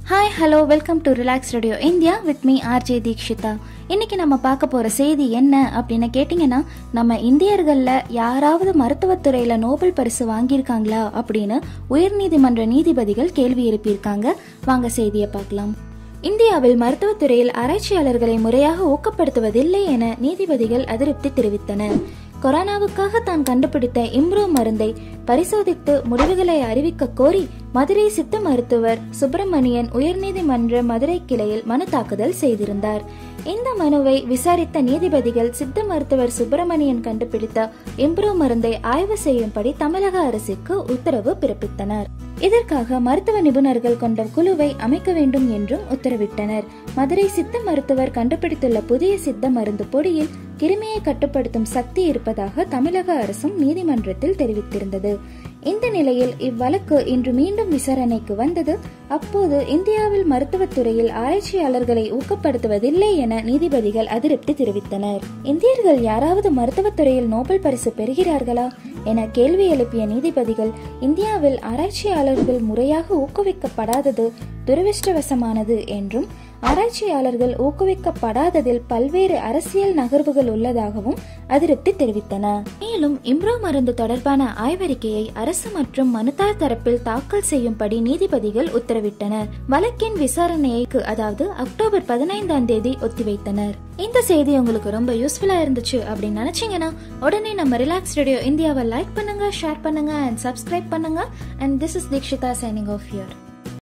hi hello welcome to relax radio India with me RJ Dikshitha இன்னைக்கு நம்ம பார்க்க போற செய்தி என்ன அப்படின்னு கேட்டிங்கன்னா நம்ம இந்தியர்களில் யாராவது மருத்துவத்துறையில நோபல் பரிசு வாங்கியிருக்காங்களா அப்படின்னு உயர்நீதிமன்ற நீதிபதிகள் கேள்வி எழுப்பியிருக்காங்க வாங்க செய்தியை பார்க்கலாம் இந்தியாவில் மருத்துவத்துறையில் ஆராய்ச்சியாளர்களை முறையாக ஊக்கப்படுத்துவதில்லை என நீதிபதிகள் அதிருப்தி தெரிவித்தனர் கொரோனாவுக்காக தான் கண்டுபிடித்த இம்ரோ மருந்தை பரிசோதித்து முடிவுகளை அறிவிக்க கோரி மதுரை சித்த மருத்துவர் சுப்பிரமணியன் உயர்நீதிமன்ற மதுரை கிளையில் மனு தாக்குதல் செய்திருந்தார் இந்த மனுவை விசாரித்த நீதிபதிகள் சித்த மருத்துவர் சுப்பிரமணியன் கண்டுபிடித்த இம்ப்ரோ மருந்தை ஆய்வு செய்யும்படி தமிழக அரசுக்கு உத்தரவு பிறப்பித்தனர் இதற்காக மருத்துவ நிபுணர்கள் கொண்ட குழுவை அமைக்க வேண்டும் என்றும் உத்தரவிட்டனர் மதுரை சித்த மருத்துவர் கண்டுபிடித்துள்ள புதிய சித்த மருந்து பொடியில் கிருமியை கட்டுப்படுத்தும் சக்தி இருப்பதாக தமிழக அரசும் நீதிமன்றத்தில் தெரிவித்திருந்தது இந்த நிலையில் இவ்வழக்கு இன்று மீண்டும் விசாரணைக்கு வந்தது அப்போது இந்தியாவில் மருத்துவத்துறையில் ஆராய்ச்சியாளர்களை ஊக்கப்படுத்துவதில்லை என நீதிபதிகள் அதிருப்தி தெரிவித்தனர் இந்தியர்கள் யாராவது மருத்துவத்துறையில் நோபல் பரிசு பெறுகிறார்களா என கேள்வி எழுப்பிய நீதிபதிகள் இந்தியாவில் ஆராய்ச்சியாளர்கள் முறையாக ஊக்குவிக்கப்படாதது துரதிருஷ்டவசமானது என்றும் ஆராய்ச்சியாளர்கள் ஊக்குவிக்கப்படாததில் பல்வேறு அரசியல் நகர்வுகள் உள்ளதாகவும் அதிருப்தி தெரிவித்தனர் மேலும் இம்ரோ மருந்து தொடர்பான ஆய்வறிக்கையை அரசு மற்றும் மனுதார் தரப்பில் தாக்கல் செய்யும்படி நீதிபதிகள் உத்தரவிட்டனர் வழக்கின் விசாரணைக்கு அதாவது அக்டோபர் பதினைந்தாம் தேதி ஒத்திவைத்தனர் இந்த செய்தி உங்களுக்கு ரொம்ப யூஸ்ஃபுல்லா இருந்துச்சு அப்படின்னு நினைச்சீங்கன்னா உடனே நம்ம ரிலாக்ஸ் ரேடியோ இந்தியாவை லைக் பண்ணுங்க ஷேர் பண்ணுங்க அண்ட் சப்ஸ்கிரைப் பண்ணுங்க and this is Dikshitha signing off your